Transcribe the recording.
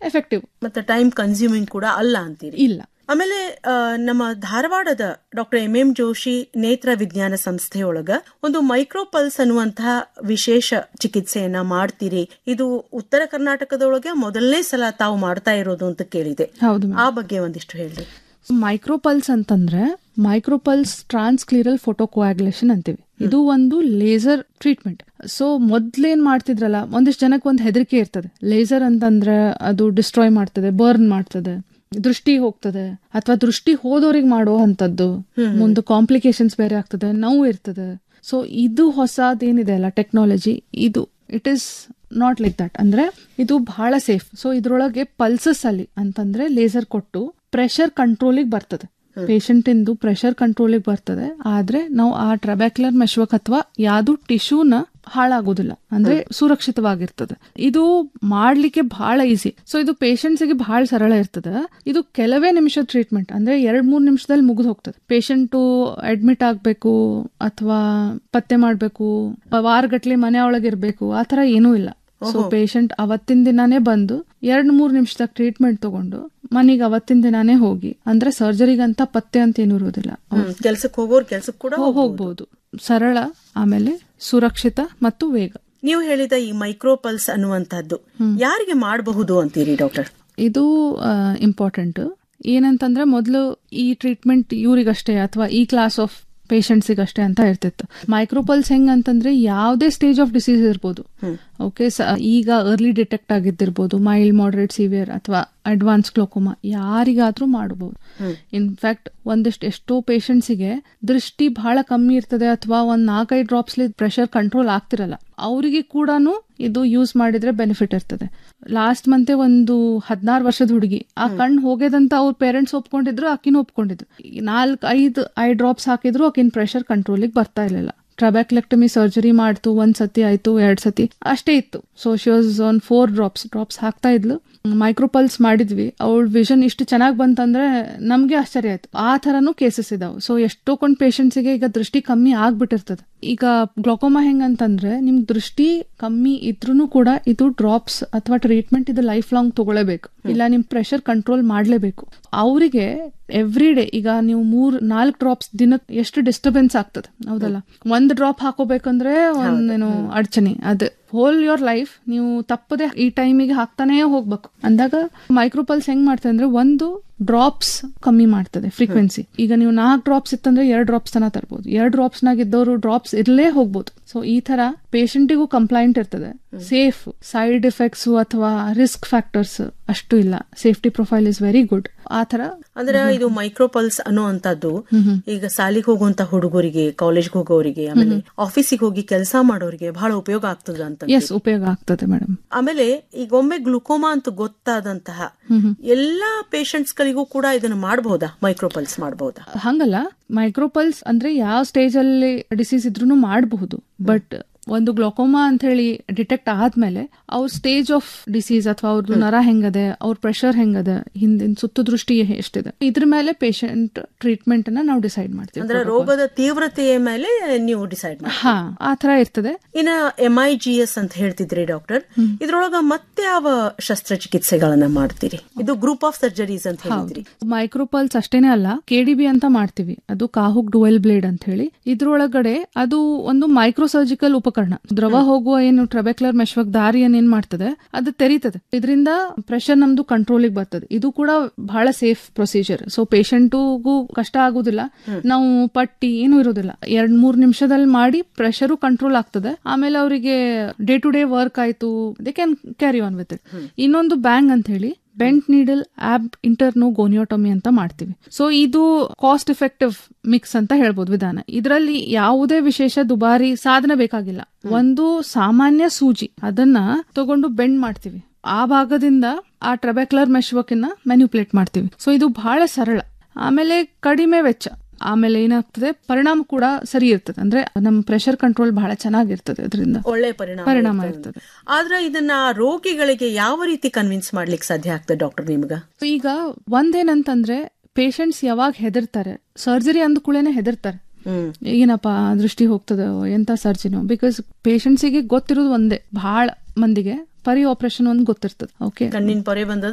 Effective ಮತ್ತೆ time consuming ಕೂಡ ಅಲ್ಲ ಅಂತೀರಿ ಇಲ್ಲ ಆಮೇಲೆ ಆ, ನಮ್ಮ ಧಾರವಾಡದ ಡಾಕ್ಟರ್ ಎಂ ಎಂ ಜೋಶಿ ನೇತ್ರ ವಿಜ್ಞಾನ ಸಂಸ್ಥೆಯೊಳಗ ಒಂದು ಮೈಕ್ರೋ ಪಲ್ಸ್ ಅನ್ನುವಂತಹ ವಿಶೇಷ ಚಿಕಿತ್ಸೆಯನ್ನ ಮಾಡ್ತೀರಿ ಇದು ಉತ್ತರ ಕರ್ನಾಟಕದೊಳಗೆ ಮೊದಲನೇ ಸಲ ತಾವು ಮಾಡ್ತಾ ಇರೋದು ಅಂತ ಕೇಳಿದೆ ಹೌದು ಆ ಬಗ್ಗೆ ಒಂದಿಷ್ಟು ಹೇಳ್ರಿ ಮೈಕ್ರೋಪಲ್ಸ್ ಅಂತಂದ್ರೆ ಮೈಕ್ರೋಪಲ್ಸ್ ಟ್ರಾನ್ಸ್ಕ್ಲಿರಲ್ ಫೋಟೋಕೋಯಾಗ್ಯುಲೇಷನ್ ಅಂತೀವಿ ಇದು ಒಂದು ಲೇಸರ್ ಟ್ರೀಟ್ಮೆಂಟ್ ಸೊ ಮೊದ್ಲೇನ್ ಮಾಡ್ತಿದ್ರಲ್ಲ ಒಂದಿಷ್ಟು ಜನಕ್ಕೆ ಒಂದು ಹೆದರಿಕೆ ಇರ್ತದೆ ಲೇಸರ್ ಅಂತಂದ್ರೆ ಅದು ಡಿಸ್ಟ್ರಾಯ್ ಮಾಡ್ತದೆ ಬರ್ನ್ ಮಾಡ್ತದೆ ದೃಷ್ಟಿ ಹೋಗ್ತದೆ ಅಥವಾ ದೃಷ್ಟಿ ಹೋದವ್ರಿಗೆ ಮಾಡೋ ಅಂತದ್ದು ಮುಂದೆ ಕಾಂಪ್ಲಿಕೇಶನ್ಸ್ ಬೇರೆ ಆಗ್ತದೆ ನೋವು ಇರ್ತದೆ ಸೊ ಇದು ಹೊಸದೇನಿದೆ ಅಲ್ಲ ಟೆಕ್ನಾಲಜಿ ಇದು it is not like that ಅಂದ್ರೆ ಇದು ಬಹಳ ಸೇಫ್ ಸೊ ಇದ್ರೊಳಗೆ ಪಲ್ಸಸ್ ಅಲ್ಲಿ ಅಂತಂದ್ರೆ ಲೇಸರ್ ಕೊಟ್ಟು ಪ್ರೆಷರ್ ಕಂಟ್ರೋಲಿಗೆ ಬರ್ತದೆ ಪೇಷಂಟ್ ಇಂದು ಪ್ರೆಷರ್ ಕಂಟ್ರೋಲಿಗೆ ಬರ್ತದೆ ಆದ್ರೆ ನಾವು ಆ ಟ್ರಬ್ಯಾಕ್ಯುಲರ್ ಮೆಶ್ವಕ್ ಅಥವಾ ಯಾವ್ದು ಟಿಶ್ಯೂನ ಹಾಳಾಗೋದಿಲ್ಲ ಅಂದ್ರೆ ಸುರಕ್ಷಿತವಾಗಿರ್ತದೆ ಇದು ಮಾಡ್ಲಿಕ್ಕೆ ಬಹಳ ಈಸಿ ಸೊ ಇದು patients ಗೆ ಬಹಳ ಸರಳ ಇರ್ತದೆ ಇದು ಕೆಲವೇ ನಿಮಿಷ ಟ್ರೀಟ್ಮೆಂಟ್ ಅಂದ್ರೆ ಎರಡ್ ಮೂರ್ ನಿಮಿಷದಲ್ಲಿ ಮುಗಿದು ಹೋಗ್ತದೆ ಪೇಷಂಟು ಅಡ್ಮಿಟ್ ಆಗ್ಬೇಕು ಅಥವಾ ಪತ್ತೆ ಮಾಡ್ಬೇಕು ವಾರಗಟ್ಲೆ ಮನೆ ಒಳಗಿರ್ಬೇಕು ಆ ತರ ಏನೂ ಇಲ್ಲ ಸೊ ಪೇಷಂಟ್ ಅವತ್ತಿನ ದಿನಾನೇ ಬಂದು ಎರಡ್ ಮೂರ್ ನಿಮಿಷದಾಗ ಟ್ರೀಟ್ಮೆಂಟ್ ತಗೊಂಡು ಮನೆಗೆ ಅವತ್ತಿನ ದಿನಾನೇ ಹೋಗಿ ಅಂದ್ರೆ ಸರ್ಜರಿಗಂತ ಪತ್ತೆ ಅಂತ ಏನೂ ಇರೋದಿಲ್ಲ ಕೆಲ್ಸಕ್ಕೆ ಹೋಗೋರ್ ಕೆಲ್ಸಕ್ಕೆ ಕೂಡ ಹೋ- ಹೋಗ್ಬೋದು ಸರಳ ಆಮೇಲೆ ಸುರಕ್ಷಿತ ಮತ್ತು ವೇಗ ನೀವು ಹೇಳಿದ ಈ ಮೈಕ್ರೋ ಪಲ್ಸ್ ಅನ್ನುವಂತಹದ್ದು ಯಾರಿಗೆ ಮಾಡಬಹುದು ಅಂತೀರಿ ಡಾಕ್ಟರ್ ಇದು ಇಂಪಾರ್ಟೆಂಟ್ ಏನಂತಂದ್ರೆ ಮೊದಲು ಈ ಟ್ರೀಟ್ಮೆಂಟ್ ಇವ್ರಿಗಷ್ಟೇ ಅಥವಾ ಈ ಕ್ಲಾಸ್ ಆಫ್ ಪೇಷಂಟ್ಸಿಗಷ್ಟೇ ಅಂತ ಇರ್ತಿತ್ತು ಮೈಕ್ರೋಪಲ್ಸ್ ಹೆಂಗ್ ಅಂತಂದ್ರೆ ಯಾವುದೇ ಸ್ಟೇಜ್ ಆಫ್ ಡಿಸೀಸ್ ಇರ್ಬೋದು ಓಕೆ ಈಗ ಅರ್ಲಿ ಡಿಟೆಕ್ಟ್ ಆಗಿದ್ದಿರ್ಬೋದು ಮೈಲ್ಡ್ ಮಾಡರೇಟ್ ಸಿವಿಯರ್ ಅಥವಾ ಅಡ್ವಾನ್ಸ್ ಗ್ಲೋಕೋಮಾ ಯಾರಿಗಾದ್ರೂ ಮಾಡಬಹುದು ಇನ್ಫ್ಯಾಕ್ಟ್ ಒಂದಿಷ್ಟು ಎಷ್ಟೋ ಪೇಷಂಟ್ಸಿಗೆ ದೃಷ್ಟಿ ಬಹಳ ಕಮ್ಮಿ ಇರ್ತದೆ ಅಥವಾ ಒಂದ್ ನಾಲ್ಕೈದು ಡ್ರಾಪ್ಸ್ ಪ್ರೆಷರ್ ಕಂಟ್ರೋಲ್ ಆಗ್ತಿರಲ್ಲ ಅವರಿಗೆ ಕೂಡ ಇದು ಯೂಸ್ ಮಾಡಿದ್ರೆ ಬೆನಿಫಿಟ್ ಇರ್ತದೆ ಲಾಸ್ಟ್ ಮಂತೆ ಒಂದು ಹದಿನಾರು ವರ್ಷದ ಹುಡುಗಿ ಆ ಕಣ್ಣು ಹೋಗ್ಯದಂತ ಅವ್ರ ಪೇರೆಂಟ್ಸ್ ಒಪ್ಕೊಂಡಿದ್ರು ಆಕಿನೂ ಒಪ್ಕೊಂಡಿದ್ರು ನಾಲ್ಕು ಐದು ಐ ಡ್ರಾಪ್ಸ್ ಹಾಕಿದ್ರು ಆಕಿನ ಪ್ರೆಷರ್ ಕಂಟ್ರೋಲಿಗೆ ಬರ್ತಾ ಇರಲಿಲ್ಲ ಟ್ರಬ್ಯಾಕ್ಲೆಕ್ಟಮಿ ಸರ್ಜರಿ ಮಾಡ್ತು ಒಂದ್ ಸತಿ ಆಯ್ತು ಎರಡ್ ಸತಿ ಅಷ್ಟೇ ಇತ್ತು so she was on four drops drops ಹಾಕ್ತಾ ಇದ್ಲು ಮೈಕ್ರೋಪಲ್ಸ್ ಮಾಡಿದ್ವಿ ಅವಳ ವಿಷನ್ ಇಷ್ಟು ಚೆನ್ನಾಗಿ ಬಂತಂದ್ರೆ ನಮ್ಗೆ ಆಶ್ಚರ್ಯ ಆಯ್ತು ಆ ತರನು ಕೇಸಸ್ ಇದಾವೆ ಸೊ ಎಷ್ಟೋ ಕೊಂಡ್ ಪೇಷಂಟ್ಸ್ಗೆ ಈಗ ದೃಷ್ಟಿ ಕಮ್ಮಿ ಆಗ್ಬಿಟ್ಟಿರ್ತದೆ ಈಗ ಗ್ಲೋಕೋಮಾ ಹೆಂಗಂತಂದ್ರೆ ನಿಮ್ ದೃಷ್ಟಿ ಕಮ್ಮಿ ಇದ್ರೂ ಕೂಡ ಇದು ಡ್ರಾಪ್ಸ್ ಅಥವಾ ಟ್ರೀಟ್ಮೆಂಟ್ ಇದು ಲೈಫ್ ಲಾಂಗ್ ತಗೊಳ್ಳೇಬೇಕು ಇಲ್ಲ ನಿಮ್ ಪ್ರೆಷರ್ ಕಂಟ್ರೋಲ್ ಮಾಡ್ಲೇಬೇಕು ಅವರಿಗೆ ಎವ್ರಿ ಡೇ ಈಗ ನೀವು ಮೂರ್ ನಾಲ್ಕು ಡ್ರಾಪ್ಸ್ ದಿನ ಎಷ್ಟು ಡಿಸ್ಟರ್ಬೆನ್ಸ್ ಆಗ್ತದೆ ಹೌದಲ್ಲ ಒಂದ್ ಡ್ರಾಪ್ ಹಾಕೋಬೇಕಂದ್ರೆ ಒಂದೇನು ಅಡಚಣೆ ಅದು ಹೋಲ್ ಯೋರ್ ಲೈಫ್ ನೀವು ತಪ್ಪದೆ ಈ ಟೈಮಿಗೆ ಹಾಕ್ತಾನೇ ಹೋಗ್ಬೇಕು ಅಂದಾಗ ಮೈಕ್ರೋಪಲ್ಸ್ ಹೆಂಗ್ ಮಾಡ್ತದೆ ಅಂದ್ರೆ ಒಂದು ಡ್ರಾಪ್ಸ್ ಕಮ್ಮಿ ಮಾಡ್ತದೆ ಫ್ರೀಕ್ವೆನ್ಸಿ ಈಗ ನೀವು ನಾಲ್ಕು ಡ್ರಾಪ್ಸ್ ಇತ್ತಂದ್ರೆ ಎರಡು ಡ್ರಾಪ್ಸ್ ತನ ತರ್ಬೋದು ಎರಡು ಡ್ರಾಪ್ಸ್ ನಾಗ ಇದ್ದವರು ಡ್ರಾಪ್ಸ್ ಇರ್ಲೇ ಹೋಗ್ಬೋದು ಸೊ ಈ ತರ ಪೇಷಂಟಿಗೂ ಕಂಪ್ಲೈಂಟ್ ಇರ್ತದೆ ಸೇಫ್ ಸೈಡ್ ಎಫೆಕ್ಟ್ಸ್ ಅಥವಾ ರಿಸ್ಕ್ ಫ್ಯಾಕ್ಟರ್ಸ್ ಅಷ್ಟು ಇಲ್ಲ safety profile is very good ಆ ತರ ಅಂದ್ರೆ ಇದು ಮೈಕ್ರೋ ಪಲ್ಸ್ ಅನ್ನುವಂಥದ್ದು ಈಗ ಸಾಲಿಗೆ ಹೋಗುವಂತ ಹುಡುಗರಿಗೆ ಕಾಲೇಜ್ಗೆ ಹೋಗೋರಿಗೆ ಆಮೇಲೆ ಆಫೀಸಿಗೆ ಹೋಗಿ ಕೆಲಸ ಮಾಡೋರಿಗೆ ಬಹಳ ಉಪಯೋಗ ಆಗ್ತದ ಅಂತ ಎಸ್ ಉಪಯೋಗ ಆಗ್ತದೆ ಮೇಡಮ್ ಆಮೇಲೆ ಈಗ ಒಮ್ಮೆ ಗ್ಲುಕೋಮಾ ಅಂತ ಗೊತ್ತಾದಂತಹ ಎಲ್ಲಾ ಪೇಷಂಟ್ಸ್ ಗಳಿಗೂ ಕೂಡ ಇದನ್ನ ಮಾಡಬಹುದಾ ಮೈಕ್ರೋ ಪಲ್ಸ್ ಮಾಡಬಹುದಾ ಹಂಗಲ್ಲ ಮೈಕ್ರೋಪಲ್ಸ್ ಅಂದ್ರೆ ಯಾವ ಸ್ಟೇಜ್ ಅಲ್ಲಿ ಡಿಸೀಸ್ ಇದ್ರೂ ಮಾಡಬಹುದು ಬಟ್ ಒಂದು ಗ್ಲೋಕೋಮಾ ಅಂತ ಹೇಳಿ ಡಿಟೆಕ್ಟ್ ಆದ್ಮೇಲೆ ಅವ್ರ ಸ್ಟೇಜ್ ಆಫ್ ಡಿಸೀಸ್ ಅಥವಾ ಅವ್ರದ್ದು ನರ ಹೆಂಗದೆ ಅವ್ರ ಪ್ರೆಷರ್ ಹೆಂಗದೆ ಹಿಂದಿನ ಸುತ್ತು ದೃಷ್ಟಿ ಎಷ್ಟಿದೆ ಇದ್ರ ಮೇಲೆ ಪೇಷಂಟ್ ಟ್ರೀಟ್ಮೆಂಟ್ ಅನ್ನ ನಾವು ಡಿಸೈಡ್ ಮಾಡ್ತೀವಿ ಅಂದ್ರೆ ರೋಗದ ತೀವ್ರತೆಯ ಮೇಲೆ ನೀವು ಡಿಸೈಡ್ ಮಾಡಿ ಹಾ ಆ ತರ ಇರ್ತದೆ ಇನ್ನ ಎಂ ಐ ಜಿ ಎಸ್ ಅಂತ ಹೇಳ್ತಿದ್ರಿ ಡಾಕ್ಟರ್ ಇದ್ರೊಳಗ ಮತ್ತೆ ಯಾವ ಶಸ್ತ್ರಚಿಕಿತ್ಸೆಗಳನ್ನ ಮಾಡ್ತೀರಿ ಇದು ಗ್ರೂಪ್ ಆಫ್ ಸರ್ಜರೀಸ್ ಅಂತ ಹೇಳಿದ್ರಿ ಮೈಕ್ರೋಪಲ್ಸ್ ಅಷ್ಟೇನೆ ಅಲ್ಲ ಕೆಡಿಬಿ ಅಂತ ಮಾಡ್ತೀವಿ ಅದು ಕಾಹುಕ್ ಡುವೆಲ್ ಬ್ಲೇಡ್ ಅಂತ ಹೇಳಿ ಇದ್ರೊಳಗಡೆ ಅದು ಒಂದು ಮೈಕ್ರೋ ಸರ್ಜಿಕಲ್ ಉಪಕರಣ ದ್ರವ ಹೋಗುವ ಏನು ಟ್ರಬೆಕ್ಯುಲರ್ ಮೆಶ್ವಕ್ ದಾರಿಯನ್ನು ಏನ್ ಮಾಡ್ತದೆ ಅದು ತೆರೀತದೆ ಇದರಿಂದ ಪ್ರೆಷರ್ ನಮ್ದು ಕಂಟ್ರೋಲಿಗೆ ಬರ್ತದೆ ಇದು ಕೂಡ ಬಹಳ ಸೇಫ್ ಪ್ರೊಸೀಜರ್ ಸೊ ಪೇಷಂಟ್ಗೂ ಕಷ್ಟ ಆಗುದಿಲ್ಲ ನಾವು ಪಟ್ಟಿ ಏನು ಇರೋದಿಲ್ಲ ಎರಡ್ ಮೂರ್ ನಿಮಿಷದಲ್ಲಿ ಮಾಡಿ ಪ್ರೆಷರು ಕಂಟ್ರೋಲ್ ಆಗ್ತದೆ ಆಮೇಲೆ ಅವರಿಗೆ ಡೇ ಟು ಡೇ ವರ್ಕ್ ಆಯ್ತು they can carry on with it ಇನ್ನೊಂದು ಬ್ಯಾಂಗ್ ಅಂತ ಹೇಳಿ ಬೆಂಟ್ ನೀಡಲ್ ಆಬ್ ಇಂಟರ್ನೋ ಗೋನಿಯೋಟಮಿ ಅಂತ ಮಾಡ್ತೀವಿ ಸೊ ಇದು ಕಾಸ್ಟ್ ಎಫೆಕ್ಟಿವ್ ಮಿಕ್ಸ್ ಅಂತ ಹೇಳ್ಬೋದು ವಿಧಾನ ಇದರಲ್ಲಿ ಯಾವುದೇ ವಿಶೇಷ ದುಬಾರಿ ಸಾಧನ ಬೇಕಾಗಿಲ್ಲ ಒಂದು ಸಾಮಾನ್ಯ ಸೂಜಿ ಅದನ್ನ ತಗೊಂಡು ಬೆಂಡ್ ಮಾಡ್ತೀವಿ ಆ ಭಾಗದಿಂದ ಆ ಟ್ರಬೆಕ್ಯುಲರ್ ಮೆಶ್ವಕಿನ ಮ್ಯಾನ್ಯುಪ್ಲೇಟ್ ಮಾಡ್ತೀವಿ ಸೊ ಇದು ಬಹಳ ಸರಳ ಆಮೇಲೆ ಕಡಿಮೆ ವೆಚ್ಚ ಆಮೇಲೆ ಏನಾಗ್ತದೆ ಪರಿಣಾಮ ಕೂಡ ಸರಿ ಇರ್ತದೆ ಅಂದ್ರೆ ನಮ್ಮ ಪ್ರೆಷರ್ ಕಂಟ್ರೋಲ್ ಬಹಳ ಚೆನ್ನಾಗಿರ್ತದೆ ಅದರಿಂದ ಒಳ್ಳೆ ಪರಿಣಾಮ ಪರಿಣಾಮ ಇರ್ತದೆ. ಇರ್ತದೆ ಆದ್ರೆ ಇದನ್ನ ರೋಗಿಗಳಿಗೆ ಯಾವ ರೀತಿ ಕನ್ವಿನ್ಸ್ ಮಾಡ್ಲಿಕ್ಕೆ ಸಾಧ್ಯ ಆಗ್ತದೆ ಡಾಕ್ಟರ್ ನಿಮ್ಗ ಈಗ ಒಂದೇನಂತಂದ್ರೆ ಪೇಷಂಟ್ಸ್ ಯಾವಾಗ ಹೆದರ್ತಾರೆ ಸರ್ಜರಿ ಅಂದ ಕೂಡಲೇ ಹೆದರ್ತಾರೆ ಹ್ಮ್ ಏನಪ್ಪ ದೃಷ್ಟಿ ಹೋಗ್ತದ ಎಂತ ಸರ್ಜಿನೋ ಬಿಕಾಸ್ ಪೇಷಂಟ್ಸಿಗೆ ಗೊತ್ತಿರೋದು ಒಂದೇ ಬಹಳ ಮಂದಿಗೆ ಪರಿ ಆಪರೇಷನ್ ಒಂದು ಗೊತ್ತಿರ್ತದೆ ಓಕೆ ಕಣ್ಣಿನ ಪೊರೆ ಬಂದ